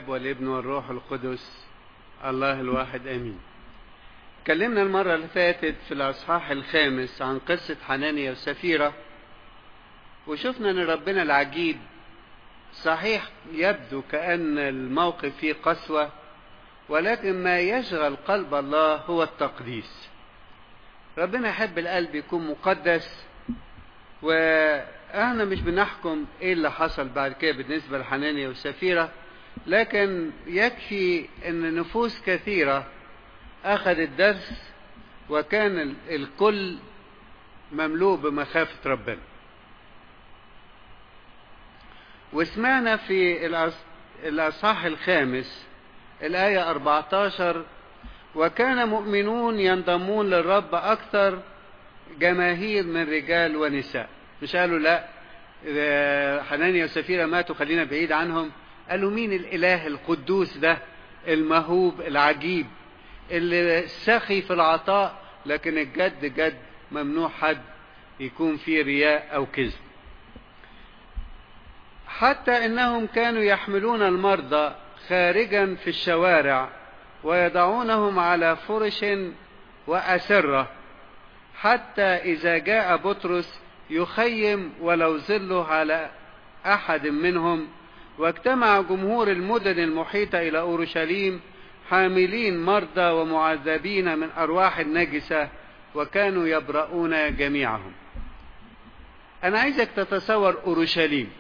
والابن والروح القدس الله الواحد امين اتكلمنا المرة اللي فاتت في الأصحاح الخامس عن قصة حنانيا وسفيرة وشفنا أن ربنا العجيب صحيح يبدو كأن الموقف فيه قسوة ولكن ما يشغل قلب الله هو التقديس ربنا يحب القلب يكون مقدس واحنا مش بنحكم ايه اللي حصل بعد كده بالنسبة لحنانيا والسفيرة لكن يكفي ان نفوس كثيرة اخذت درس وكان الكل مملوء بمخافة ربنا وسمعنا في الأصحاح الخامس الآية 14 وكان مؤمنون ينضمون للرب أكثر جماهير من رجال ونساء مش قالوا لا حنانيا وسفيرة ماتوا خلينا بعيد عنهم قالوا مين الإله القدوس ده المهوب العجيب اللي سخي في العطاء لكن الجد جد ممنوع حد يكون فيه رياء أو كذب حتى انهم كانوا يحملون المرضى خارجا في الشوارع ويضعونهم على فرش واسره حتى اذا جاء بطرس يخيم ولو ظله على احد منهم واجتمع جمهور المدن المحيطه الى اورشليم حاملين مرضى ومعذبين من ارواح النجسه وكانوا يبرؤون جميعهم انا عايزك تتصور اورشليم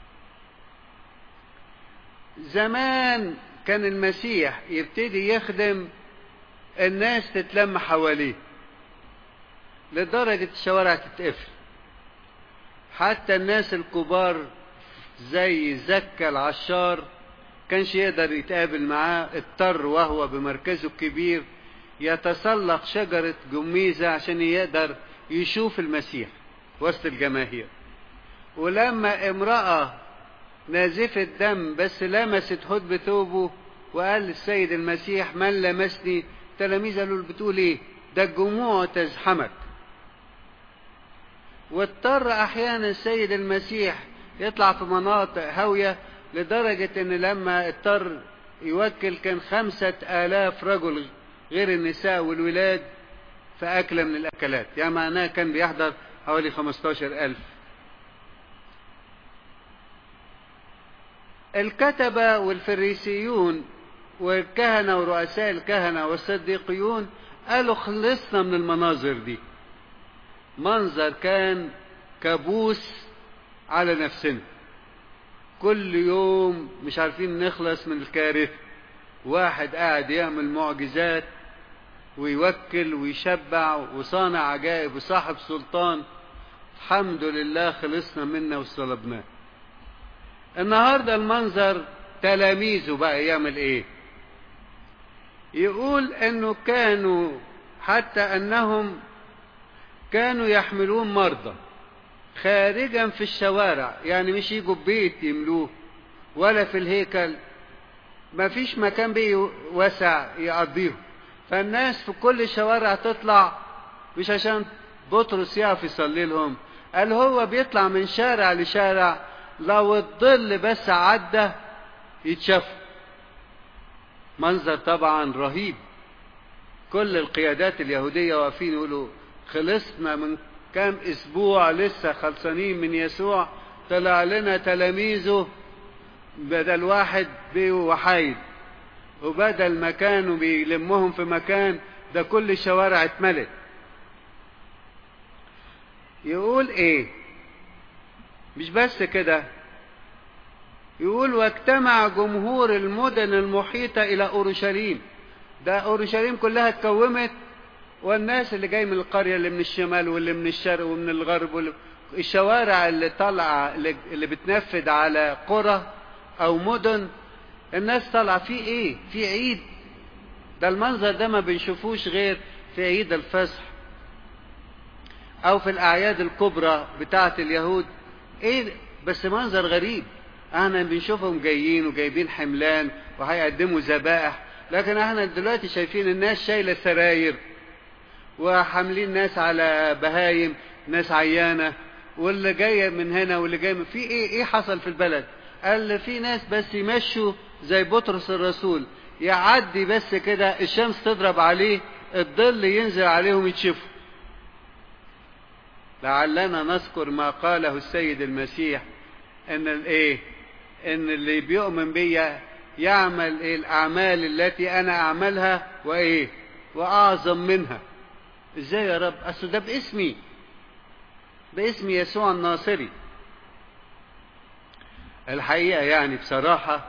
زمان كان المسيح يبتدي يخدم الناس تتلم حواليه لدرجة الشوارع تتقفل حتى الناس الكبار زي زكا العشار كانش يقدر يتقابل معاه اضطر وهو بمركزه الكبير يتسلق شجرة جميزة عشان يقدر يشوف المسيح وسط الجماهير ولما امرأة نازفة دم بس لمست حد ثوبه وقال للسيد المسيح من لمسني تلاميذ قالوا له بتقول ايه ده الجموع تزحمك واضطر احيانا السيد المسيح يطلع في مناطق هاوية لدرجة ان لما اضطر يوكل كان خمسة الاف رجل غير النساء والولاد في اكلة من الاكلات يعني معناها كان بيحضر حوالي خمستاشر الف الكتبة والفريسيون والكهنة ورؤساء الكهنة والصديقيون قالوا خلصنا من المناظر دي منظر كان كابوس على نفسنا كل يوم مش عارفين نخلص من الكارثة واحد قاعد يعمل معجزات ويوكل ويشبع وصانع عجائب وصاحب سلطان الحمد لله خلصنا منا وصلبناه النهاردة المنظر تلاميذه بقى يعمل ايه يقول انه كانوا حتى انهم كانوا يحملون مرضى خارجا في الشوارع يعني مش يجوا بيت يملوه ولا في الهيكل ما فيش مكان بيه واسع يقضيه فالناس في كل الشوارع تطلع مش عشان بطرس يعرف يصلي لهم قال هو بيطلع من شارع لشارع لو الظل بس عدى يتشاف منظر طبعا رهيب كل القيادات اليهودية واقفين يقولوا خلصنا من كام اسبوع لسه خلصانين من يسوع طلع لنا تلاميذه بدل واحد بيه وحيد وبدل ما كانوا بيلمهم في مكان ده كل الشوارع اتملت يقول ايه مش بس كده يقول واجتمع جمهور المدن المحيطة إلى أورشليم ده أورشليم كلها اتكومت والناس اللي جاي من القرية اللي من الشمال واللي من الشرق ومن الغرب واللي الشوارع اللي طالعة اللي بتنفذ على قرى أو مدن الناس طالعة في إيه؟ في عيد ده المنظر ده ما بنشوفوش غير في عيد الفصح أو في الأعياد الكبرى بتاعة اليهود ايه بس منظر غريب احنا بنشوفهم جايين وجايبين حملان وهيقدموا ذبائح لكن احنا دلوقتي شايفين الناس شايله سراير وحاملين ناس على بهايم ناس عيانه واللي جايه من هنا واللي جاي من في ايه ايه حصل في البلد قال في ناس بس يمشوا زي بطرس الرسول يعدي بس كده الشمس تضرب عليه الظل ينزل عليهم يتشفوا لعلنا نذكر ما قاله السيد المسيح ان الايه ان اللي بيؤمن بيا يعمل إيه الاعمال التي انا اعملها وايه واعظم منها ازاي يا رب اصل ده باسمي باسم يسوع الناصري الحقيقه يعني بصراحه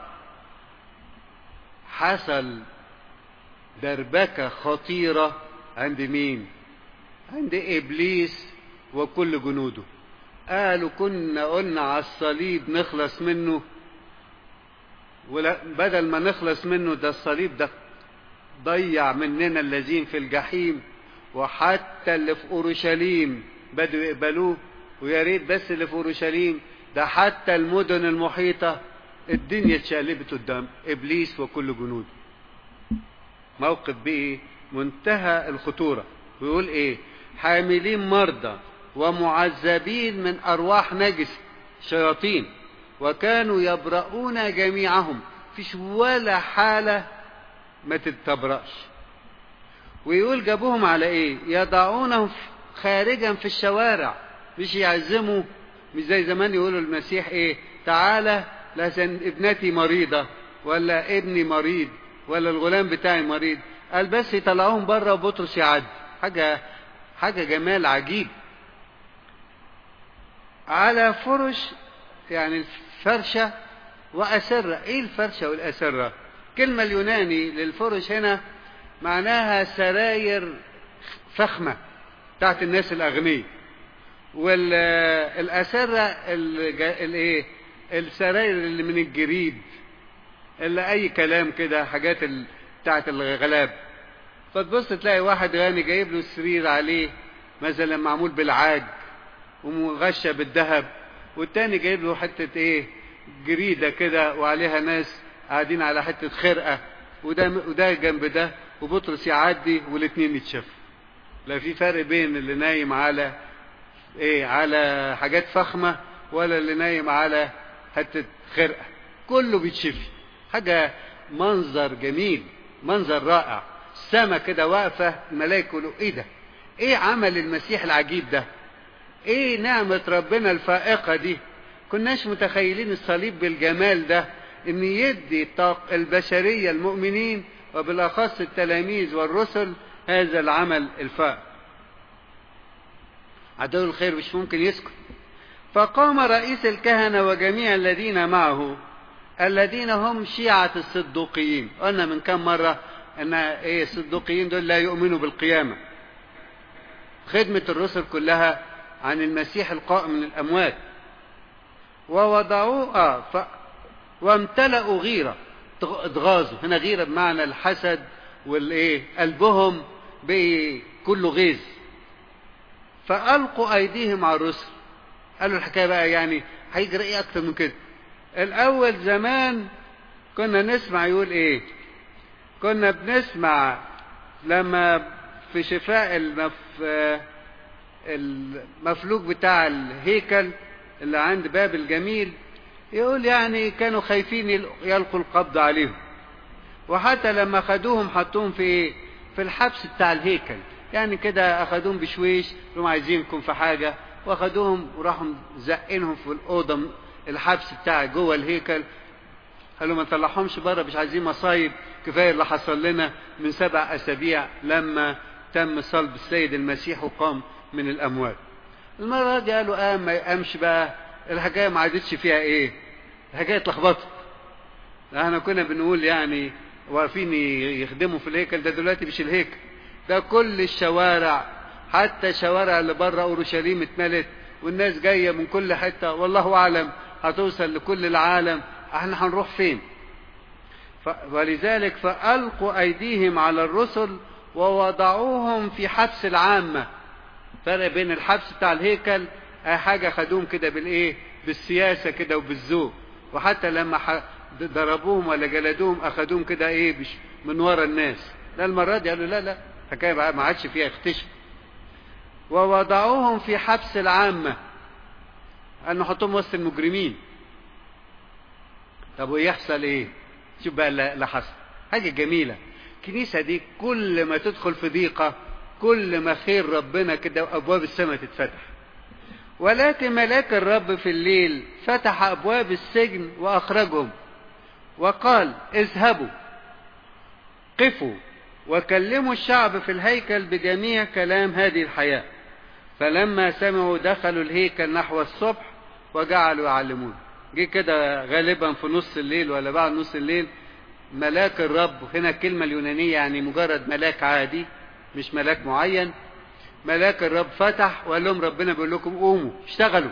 حصل دربكه خطيره عند مين عند ابليس وكل جنوده قالوا كنا قلنا على الصليب نخلص منه ولا بدل ما نخلص منه ده الصليب ده ضيع مننا الذين في الجحيم وحتى اللي في اورشليم بدوا يقبلوه ويا ريت بس اللي في اورشليم ده حتى المدن المحيطه الدنيا اتشقلبت قدام ابليس وكل جنوده موقف بايه منتهى الخطوره ويقول ايه حاملين مرضى ومعذبين من أرواح نجس شياطين وكانوا يبرؤون جميعهم فيش ولا حالة ما تتبرأش ويقول جابوهم على ايه يضعونهم خارجا في الشوارع مش يعزموا مش زي زمان يقولوا المسيح ايه تعالى لسن ابنتي مريضة ولا ابني مريض ولا الغلام بتاعي مريض قال بس يطلعوهم بره وبطرس يعدي حاجة حاجة جمال عجيب على فرش يعني الفرشة وأسرة إيه الفرشة والأسرة كلمة اليوناني للفرش هنا معناها سراير فخمة بتاعت الناس الأغنياء والأسرة الإيه السراير اللي من الجريد اللي أي كلام كده حاجات بتاعت الغلاب فتبص تلاقي واحد غني جايب له السرير عليه مثلا معمول بالعاج ومغشى بالذهب والتاني جايب له حتة ايه جريدة كده وعليها ناس قاعدين على حتة خرقة وده وده جنب ده وبطرس يعدي والاتنين يتشافوا لا في فرق بين اللي نايم على ايه على حاجات فخمة ولا اللي نايم على حتة خرقة كله بيتشفي حاجة منظر جميل منظر رائع السما كده واقفة الملائكة يقولوا ايه ده ايه عمل المسيح العجيب ده ايه نعمة ربنا الفائقة دي كناش متخيلين الصليب بالجمال ده ان يدي طاق البشرية المؤمنين وبالاخص التلاميذ والرسل هذا العمل الفائق عدو الخير مش ممكن يسكت فقام رئيس الكهنة وجميع الذين معه الذين هم شيعة الصدوقيين قلنا من كم مرة ان ايه الصدوقيين دول لا يؤمنوا بالقيامة خدمة الرسل كلها عن المسيح القائم من الأموات ووضعوه آه ف... وامتلأوا غيرة اتغاظوا هنا غيرة بمعنى الحسد والايه قلبهم بقي كله غيظ فألقوا أيديهم على الرسل قالوا الحكاية بقى يعني هيجري ايه أكتر من كده الأول زمان كنا نسمع يقول ايه كنا بنسمع لما في شفاء المف... المفلوج بتاع الهيكل اللي عند باب الجميل يقول يعني كانوا خايفين يلقوا القبض عليهم وحتى لما خدوهم حطوهم في ايه في الحبس بتاع الهيكل يعني كده اخدوهم بشويش هم عايزينكم في حاجة واخدوهم وراحوا زقينهم في الأوضة الحبس بتاع جوه الهيكل قالوا ما نطلعهمش بره مش عايزين مصايب كفاية اللي حصل لنا من سبع أسابيع لما تم صلب السيد المسيح وقام من الأموات المرة دي قالوا قام ما يقامش بقى الحكاية ما عادتش فيها ايه الحكاية اتلخبطت احنا كنا بنقول يعني واقفين يخدموا في الهيكل ده دلوقتي مش الهيكل ده كل الشوارع حتى الشوارع اللي بره اورشليم اتملت والناس جايه من كل حته والله اعلم هتوصل لكل العالم احنا هنروح فين ف... ولذلك فالقوا ايديهم على الرسل ووضعوهم في حبس العامه فرق بين الحبس بتاع الهيكل اي حاجه خدوهم كده بالايه بالسياسه كده وبالذوق وحتى لما ح... ضربوهم ولا جلدوهم اخدوهم كده ايه بش من ورا الناس لا المره دي قالوا لا لا حكايه بقى ما عادش فيها اختشف ووضعوهم في حبس العامه ان نحطهم وسط المجرمين طب ويحصل ايه شوف بقى اللي حصل حاجة جميلة الكنيسة دي كل ما تدخل في ضيقة كل ما خير ربنا كده وأبواب السماء تتفتح ولكن ملاك الرب في الليل فتح أبواب السجن وأخرجهم وقال اذهبوا قفوا وكلموا الشعب في الهيكل بجميع كلام هذه الحياة فلما سمعوا دخلوا الهيكل نحو الصبح وجعلوا يعلمون جه كده غالبا في نص الليل ولا بعد نص الليل ملاك الرب هنا الكلمة اليونانية يعني مجرد ملاك عادي مش ملاك معين ملاك الرب فتح وقال لهم ربنا بيقول لكم قوموا اشتغلوا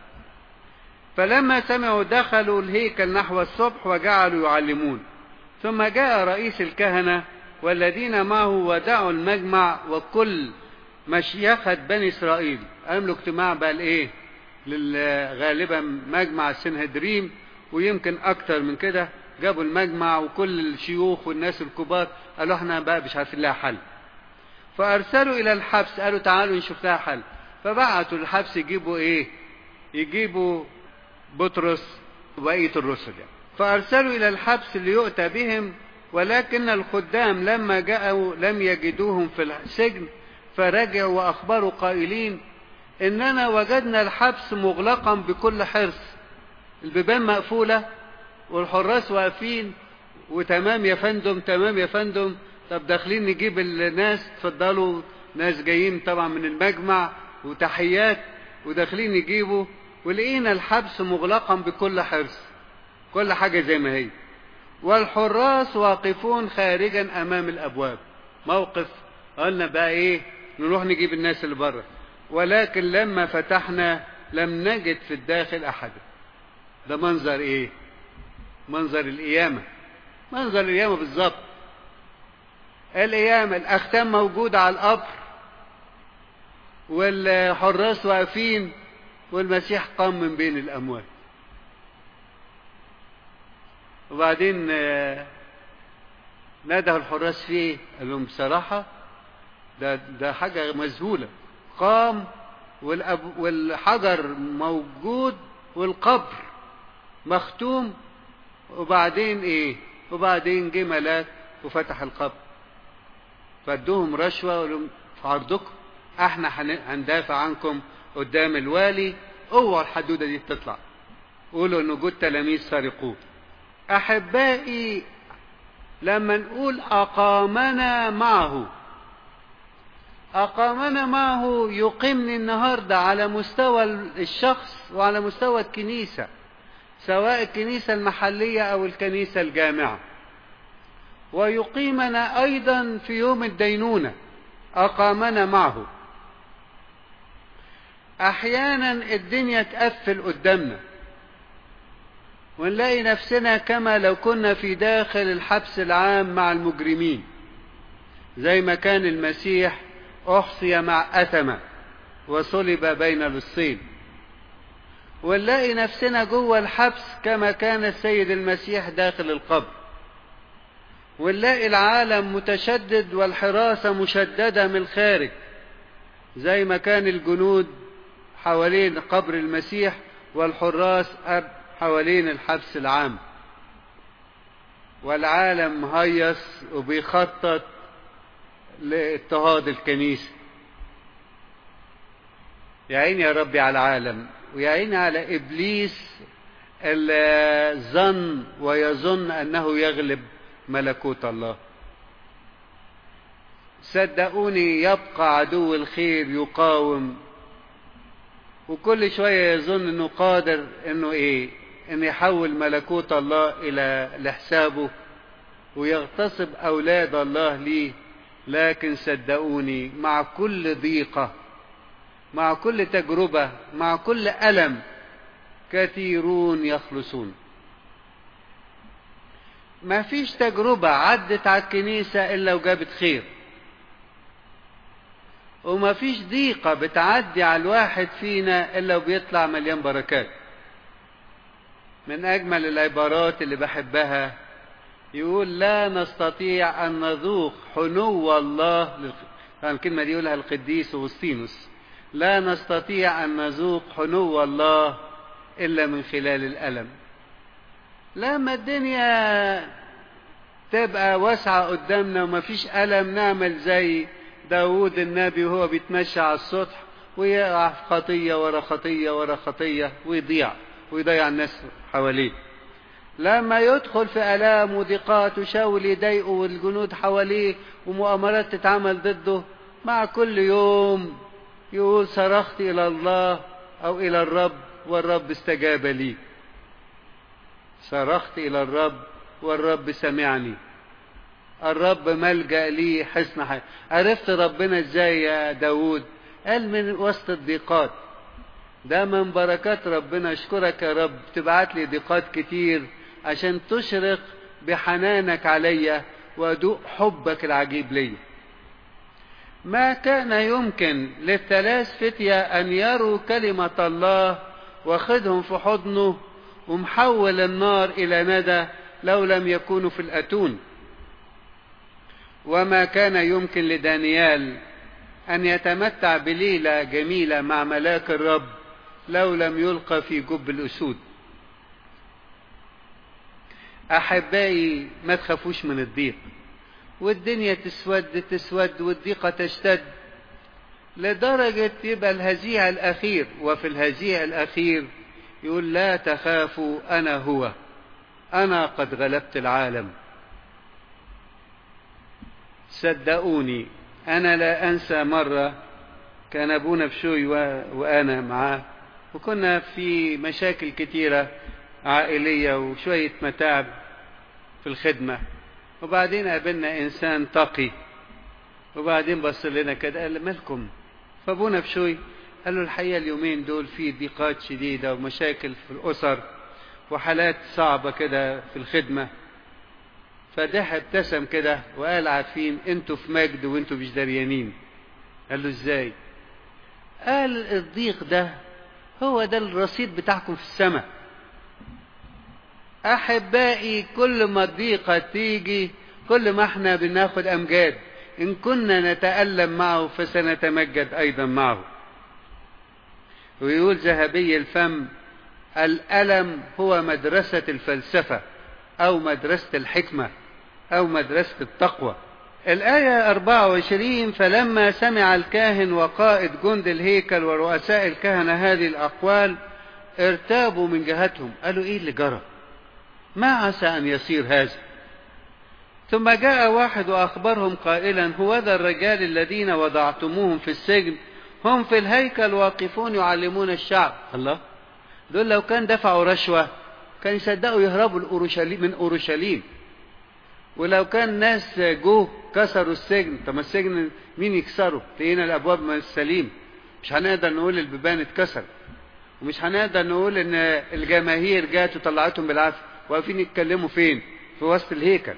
فلما سمعوا دخلوا الهيكل نحو الصبح وجعلوا يعلمون ثم جاء رئيس الكهنة والذين معه ودعوا المجمع وكل مشيخة بني إسرائيل عملوا اجتماع بقى الايه غالبا مجمع السنهدريم ويمكن أكتر من كده جابوا المجمع وكل الشيوخ والناس الكبار قالوا احنا بقى مش عارفين لها حل فأرسلوا إلى الحبس قالوا تعالوا نشوف لها حل فبعتوا الحبس يجيبوا إيه يجيبوا بطرس وبقية الرسل يعني. فأرسلوا إلى الحبس ليؤتى بهم ولكن الخدام لما جاءوا لم يجدوهم في السجن فرجعوا وأخبروا قائلين إننا وجدنا الحبس مغلقا بكل حرص البيبان مقفولة والحراس واقفين وتمام يا فندم تمام يا فندم طب داخلين نجيب الناس اتفضلوا ناس جايين طبعا من المجمع وتحيات وداخلين يجيبوا ولقينا الحبس مغلقا بكل حرص كل حاجة زي ما هي والحراس واقفون خارجا امام الابواب موقف قلنا بقى ايه نروح نجيب الناس اللي بره ولكن لما فتحنا لم نجد في الداخل احدا ده منظر ايه منظر القيامة منظر القيامة بالظبط القيامة الأختام موجودة على القبر والحراس واقفين والمسيح قام من بين الأموات وبعدين نادى الحراس فيه قال لهم بصراحة ده, ده حاجة مذهولة قام والأب والحجر موجود والقبر مختوم وبعدين ايه وبعدين جه ملاك وفتح القبر فادوهم رشوة ولهم في عرضكم احنا هندافع عنكم قدام الوالي اوعوا الحدودة دي تطلع قولوا ان وجود تلاميذ سرقوه احبائي لما نقول اقامنا معه اقامنا معه يقيمني النهاردة على مستوى الشخص وعلى مستوى الكنيسة سواء الكنيسة المحلية او الكنيسة الجامعة ويقيمنا ايضا في يوم الدينونة اقامنا معه احيانا الدنيا تقفل قدامنا ونلاقي نفسنا كما لو كنا في داخل الحبس العام مع المجرمين زي ما كان المسيح احصي مع اثمه وصلب بين لصين ونلاقي نفسنا جوه الحبس كما كان السيد المسيح داخل القبر ونلاقي العالم متشدد والحراسة مشددة من الخارج زي ما كان الجنود حوالين قبر المسيح والحراس حوالين الحبس العام والعالم مهيص وبيخطط لاضطهاد الكنيسة يا عيني يا ربي على العالم ويا عيني على إبليس اللي ظن ويظن أنه يغلب ملكوت الله صدقوني يبقى عدو الخير يقاوم وكل شوية يظن انه قادر انه ايه ان يحول ملكوت الله الى لحسابه ويغتصب اولاد الله ليه لكن صدقوني مع كل ضيقة مع كل تجربة مع كل ألم كثيرون يخلصون ما فيش تجربة عدت على الكنيسة إلا وجابت خير وما فيش ضيقة بتعدي على الواحد فينا إلا وبيطلع مليان بركات من أجمل العبارات اللي بحبها يقول لا نستطيع أن نذوق حنو الله الكلمة دي يقولها القديس أغسطينوس لا نستطيع أن نذوق حنو الله إلا من خلال الألم لما الدنيا تبقى واسعة قدامنا ومفيش ألم نعمل زي داود النبي وهو بيتمشى على السطح ويقع في خطية ورا خطية ورا خطية ويضيع ويضيع الناس حواليه لما يدخل في آلام وضيقات وشاول يضايقه والجنود حواليه ومؤامرات تتعمل ضده مع كل يوم يقول صرخت إلى الله أو إلى الرب والرب استجاب لي صرخت إلى الرب والرب سمعني الرب ملجأ لي حسن حي عرفت ربنا ازاي يا داود قال من وسط الضيقات ده من بركات ربنا اشكرك يا رب تبعت لي ضيقات كتير عشان تشرق بحنانك عليا وادوق حبك العجيب لي ما كان يمكن للثلاث فتية أن يروا كلمة الله واخدهم في حضنه ومحول النار إلى ندى لو لم يكونوا في الأتون وما كان يمكن لدانيال أن يتمتع بليلة جميلة مع ملاك الرب لو لم يلقى في جب الأسود أحبائي ما تخافوش من الضيق والدنيا تسود تسود والضيقة تشتد لدرجة يبقى الهزيع الأخير وفي الهزيع الأخير يقول لا تخافوا أنا هو أنا قد غلبت العالم صدقوني أنا لا أنسى مرة كان أبونا بشوي وأنا معاه وكنا في مشاكل كتيرة عائلية وشوية متاعب في الخدمة وبعدين قابلنا إنسان تقي وبعدين بص لنا كده قال مالكم فأبونا بشوي قال له الحقيقة اليومين دول في ضيقات شديدة ومشاكل في الأسر وحالات صعبة كده في الخدمة فده ابتسم كده وقال عارفين انتوا في مجد وانتوا مش دريانين قال له ازاي قال الضيق ده هو ده الرصيد بتاعكم في السماء احبائي كل ما الضيقه تيجي كل ما احنا بناخد امجاد ان كنا نتالم معه فسنتمجد ايضا معه ويقول ذهبي الفم الالم هو مدرسه الفلسفه او مدرسه الحكمه أو مدرسة التقوى الآية 24 فلما سمع الكاهن وقائد جند الهيكل ورؤساء الكهنة هذه الأقوال ارتابوا من جهتهم قالوا إيه اللي جرى ما عسى أن يصير هذا ثم جاء واحد وأخبرهم قائلا هو ذا الرجال الذين وضعتموهم في السجن هم في الهيكل واقفون يعلمون الشعب الله دول لو كان دفعوا رشوة كان يصدقوا يهربوا الأورشليم من أورشليم ولو كان ناس جوه كسروا السجن طب ما السجن مين يكسره لقينا الابواب من السليم مش هنقدر نقول البيبان اتكسر ومش هنقدر نقول ان الجماهير جات وطلعتهم بالعافيه واقفين يتكلموا فين في وسط الهيكل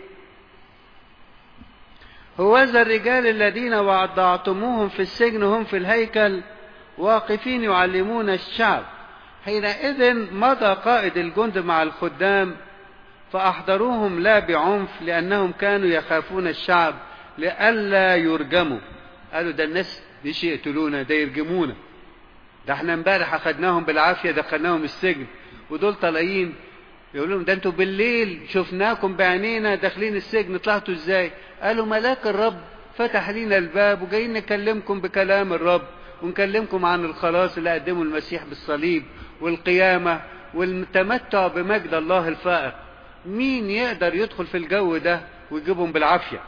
هوذا الرجال الذين وضعتموهم في السجن هم في الهيكل واقفين يعلمون الشعب حينئذ مضى قائد الجند مع الخدام فأحضروهم لا بعنف لأنهم كانوا يخافون الشعب لئلا يرجموا قالوا ده الناس مش يقتلونا ده يرجمونا ده احنا امبارح اخدناهم بالعافية دخلناهم السجن ودول طالعين يقول لهم ده انتوا بالليل شفناكم بعينينا داخلين السجن طلعتوا ازاي قالوا ملاك الرب فتح لنا الباب وجايين نكلمكم بكلام الرب ونكلمكم عن الخلاص اللي قدمه المسيح بالصليب والقيامة والتمتع بمجد الله الفائق مين يقدر يدخل في الجو ده ويجيبهم بالعافية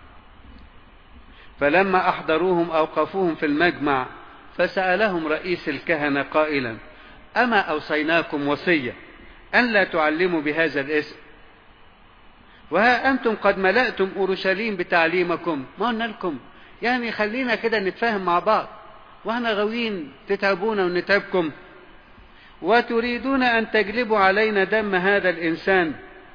فلما أحضروهم أوقفوهم في المجمع فسألهم رئيس الكهنة قائلا أما أوصيناكم وصية أن لا تعلموا بهذا الاسم وها أنتم قد ملأتم أورشليم بتعليمكم ما قلنا لكم يعني خلينا كده نتفاهم مع بعض واحنا غاويين تتعبونا ونتعبكم وتريدون أن تجلبوا علينا دم هذا الإنسان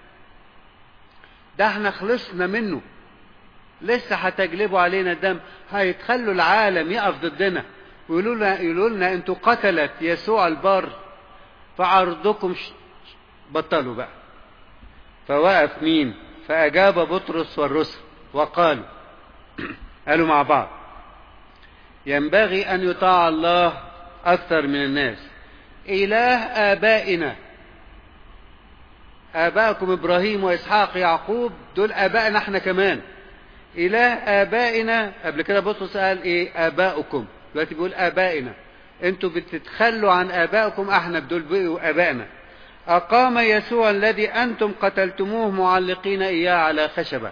ده احنا خلصنا منه لسه هتجلبوا علينا الدم هيتخلوا العالم يقف ضدنا ويقولوا لنا يقولوا لنا انتوا قتلت يسوع البار فعرضكم بطلوا بقى فوقف مين فأجاب بطرس والرسل وقالوا قالوا مع بعض ينبغي أن يطاع الله أكثر من الناس إله آبائنا آبائكم إبراهيم وإسحاق يعقوب دول آبائنا احنا كمان إله آبائنا قبل كده بطرس قال إيه آبائكم دلوقتي بيقول آبائنا أنتوا بتتخلوا عن آبائكم احنا دول بقوا آبائنا أقام يسوع الذي أنتم قتلتموه معلقين إياه على خشبة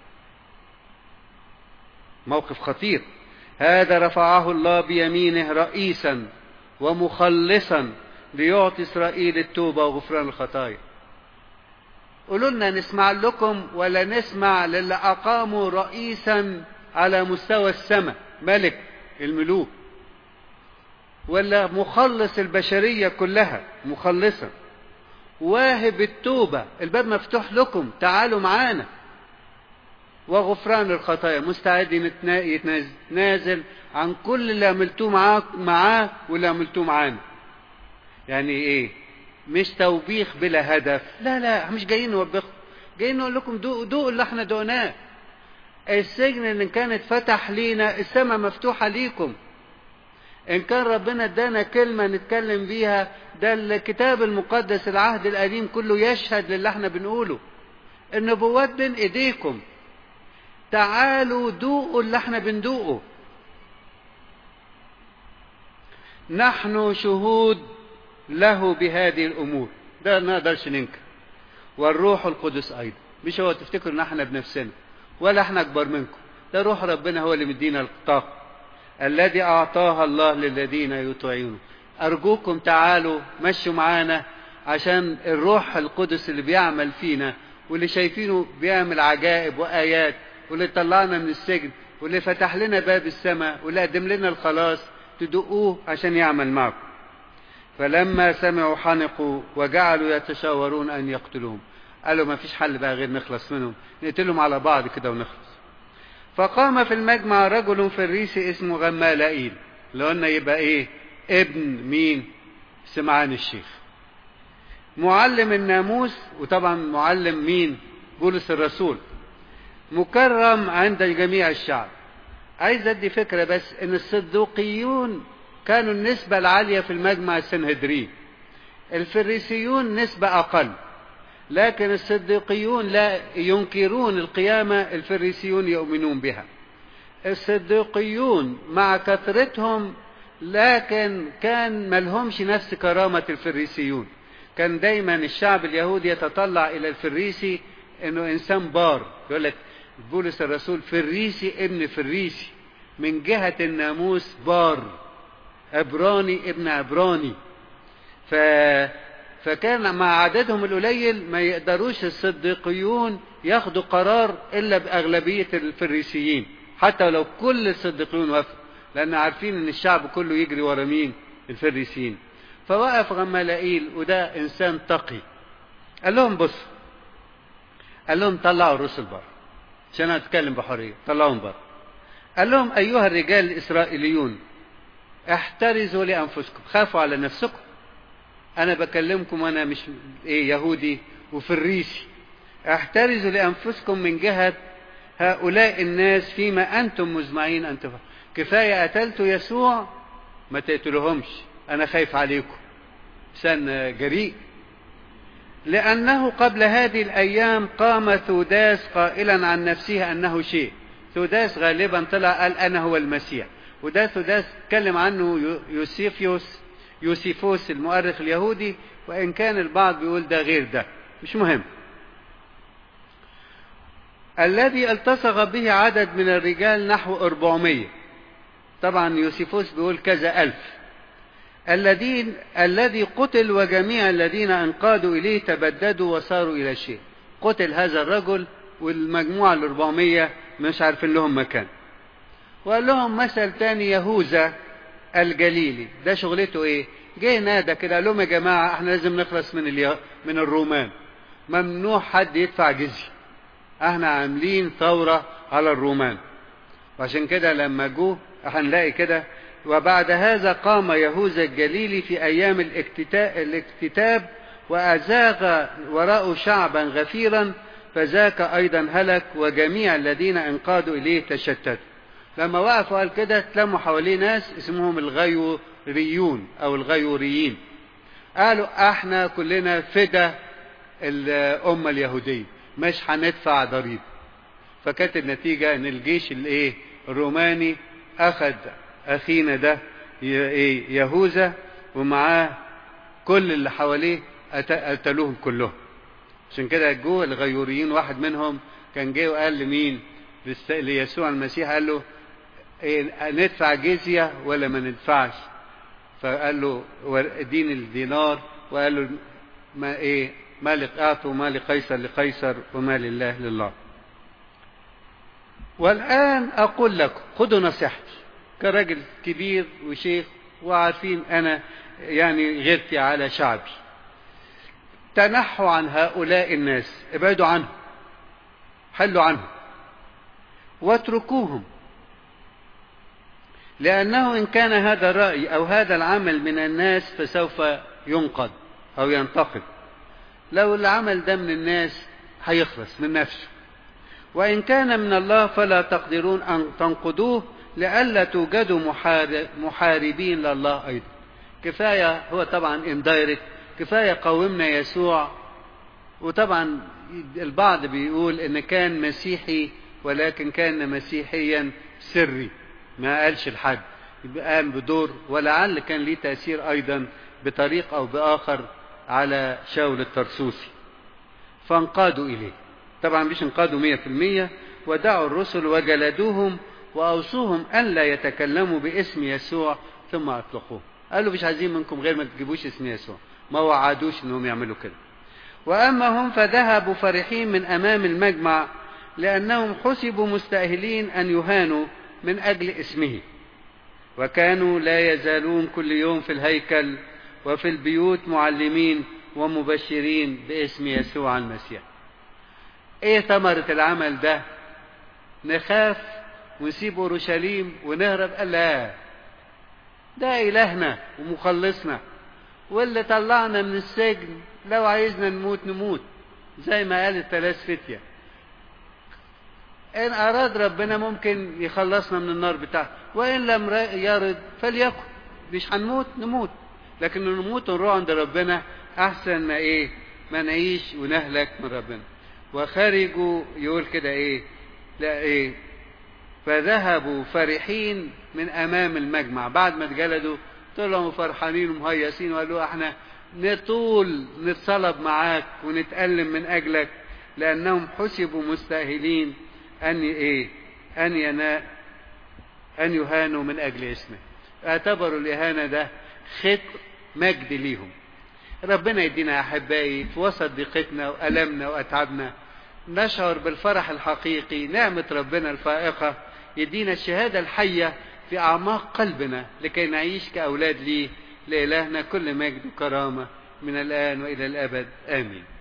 موقف خطير هذا رفعه الله بيمينه رئيسا ومخلصا ليعطي إسرائيل التوبة وغفران الخطايا قولوا لنا نسمع لكم ولا نسمع للي أقاموا رئيسا على مستوى السماء ملك الملوك ولا مخلص البشرية كلها مخلصا واهب التوبة الباب مفتوح لكم تعالوا معانا وغفران الخطايا مستعد يتنازل عن كل اللي عملتوه معاه معاه واللي عملتوه معانا يعني ايه مش توبيخ بلا هدف لا لا مش جايين نوبخكم جايين نقول لكم دوقوا دوقوا اللي احنا دقناه السجن اللي كان اتفتح لينا السماء مفتوحة ليكم إن كان ربنا ادانا كلمة نتكلم بيها ده الكتاب المقدس العهد القديم كله يشهد للي احنا بنقوله النبوات بين ايديكم تعالوا دوقوا اللي احنا بندوقه نحن شهود له بهذه الامور ده ما نقدرش ننكر والروح القدس ايضا مش هو تفتكروا ان احنا بنفسنا ولا احنا اكبر منكم ده روح ربنا هو اللي مدينا الطاقه الذي اعطاها الله للذين يطيعونه ارجوكم تعالوا مشوا معانا عشان الروح القدس اللي بيعمل فينا واللي شايفينه بيعمل عجائب وايات واللي طلعنا من السجن واللي فتح لنا باب السماء واللي قدم لنا الخلاص تدقوه عشان يعمل معكم فلما سمعوا حنقوا وجعلوا يتشاورون ان يقتلوهم قالوا ما فيش حل بقى غير نخلص منهم نقتلهم على بعض كده ونخلص فقام في المجمع رجل فريسي اسمه غمالائيل اللي قلنا يبقى ايه ابن مين سمعان الشيخ معلم الناموس وطبعا معلم مين بولس الرسول مكرم عند جميع الشعب عايز ادي فكره بس ان الصدوقيون كانوا النسبه العاليه في المجمع السنهدرين الفريسيون نسبه اقل لكن الصديقيون لا ينكرون القيامه الفريسيون يؤمنون بها الصديقيون مع كثرتهم لكن كان ملهمش نفس كرامه الفريسيون كان دايما الشعب اليهودي يتطلع الى الفريسي انه انسان بار يقول لك بولس الرسول فريسي ابن فريسي من جهة الناموس بار عبراني ابن عبراني ف... فكان مع عددهم القليل ما يقدروش الصديقيون ياخدوا قرار الا باغلبيه الفريسيين حتى لو كل الصديقيون وافقوا لان عارفين ان الشعب كله يجري ورا مين الفريسيين فوقف غمالائيل وده انسان تقي قال لهم بصوا قال لهم طلعوا الرسل بره عشان اتكلم بحريه طلعوهم بره قال لهم ايها الرجال الاسرائيليون احترزوا لانفسكم خافوا على نفسكم انا بكلمكم وانا مش ايه يهودي وفريسي احترزوا لانفسكم من جهه هؤلاء الناس فيما انتم مزمعين ان تفعلوا كفايه قتلتوا يسوع ما تقتلوهمش انا خايف عليكم انسان جريء لأنه قبل هذه الأيام قام ثوداس قائلا عن نفسه أنه شيء ثوداس غالبا طلع قال أنا هو المسيح وده ثوداس اتكلم عنه يوسيفيوس يوسيفوس المؤرخ اليهودي وإن كان البعض بيقول ده غير ده مش مهم الذي التصق به عدد من الرجال نحو 400 طبعا يوسيفوس بيقول كذا ألف الذين الذي قتل وجميع الذين انقادوا اليه تبددوا وصاروا الى شيء قتل هذا الرجل والمجموعه ال 400 مش عارفين لهم مكان وقال لهم مثل تاني يهوذا الجليلي ده شغلته ايه جه نادى كده قال لهم يا جماعه احنا لازم نخلص من اليه... من الرومان ممنوع حد يدفع جزيه احنا عاملين ثوره على الرومان وعشان كده لما جوه هنلاقي كده وبعد هذا قام يهوذا الجليلي في أيام الاكتتاب وأزاغ وراءه شعبا غفيرا فذاك أيضا هلك وجميع الذين انقادوا إليه تشتتوا لما وقفوا قال كده تلموا حواليه ناس اسمهم الغيوريون أو الغيوريين قالوا احنا كلنا فدا الأمة اليهودية مش هندفع ضريبة فكانت النتيجة ان الجيش الايه الروماني اخذ اخينا ده ايه يهوذا ومعاه كل اللي حواليه قتلوهم كلهم عشان كده جوه الغيوريين واحد منهم كان جه وقال لمين ليسوع المسيح قال له إيه ندفع جزية ولا ما ندفعش فقال له اديني الدينار وقال له ما ايه ما اعطوا ما لقيصر لقيصر وما لله لله والآن أقول لكم خدوا نصيحتي كراجل كبير وشيخ وعارفين أنا يعني غيرتي على شعبي تنحوا عن هؤلاء الناس ابعدوا عنهم حلوا عنهم واتركوهم لأنه إن كان هذا الرأي أو هذا العمل من الناس فسوف ينقض أو ينتقد لو العمل ده من الناس هيخلص من نفسه وإن كان من الله فلا تقدرون أن تنقضوه لئلا توجدوا محاربين لله أيضا كفاية هو طبعا اندايركت كفاية قومنا يسوع وطبعا البعض بيقول ان كان مسيحي ولكن كان مسيحيا سري ما قالش لحد يبقى قام بدور ولعل كان ليه تأثير أيضا بطريق أو بآخر على شاول الترسوسي فانقادوا إليه طبعا مش انقادوا مية في المية ودعوا الرسل وجلدوهم وأوصوهم أن لا يتكلموا باسم يسوع ثم أطلقوه قالوا مش عايزين منكم غير ما تجيبوش اسم يسوع ما وعدوش انهم يعملوا كده واما هم فذهبوا فرحين من امام المجمع لانهم حسبوا مستاهلين ان يهانوا من اجل اسمه وكانوا لا يزالون كل يوم في الهيكل وفي البيوت معلمين ومبشرين باسم يسوع المسيح ايه ثمرة العمل ده نخاف ونسيب اورشليم ونهرب قال لا ده الهنا ومخلصنا واللي طلعنا من السجن لو عايزنا نموت نموت زي ما قال الثلاث فتية إن أراد ربنا ممكن يخلصنا من النار بتاعته وإن لم يرد فليكن مش هنموت نموت لكن نموت ونروح عند ربنا أحسن ما إيه ما نعيش ونهلك من ربنا وخرجوا يقول كده إيه لا إيه فذهبوا فرحين من أمام المجمع بعد ما اتجلدوا طلعوا فرحانين ومهيصين وقالوا احنا نطول نتصلب معاك ونتألم من أجلك لأنهم حسبوا مستاهلين أن إيه أن ينا أن يهانوا من أجل اسمه اعتبروا الإهانة ده خط مجد ليهم ربنا يدينا أحبائي في وسط ضيقتنا وألمنا وأتعبنا نشعر بالفرح الحقيقي نعمة ربنا الفائقة يدينا الشهادة الحية في أعماق قلبنا لكي نعيش كأولاد ليه لإلهنا كل مجد وكرامة من الآن وإلى الأبد آمين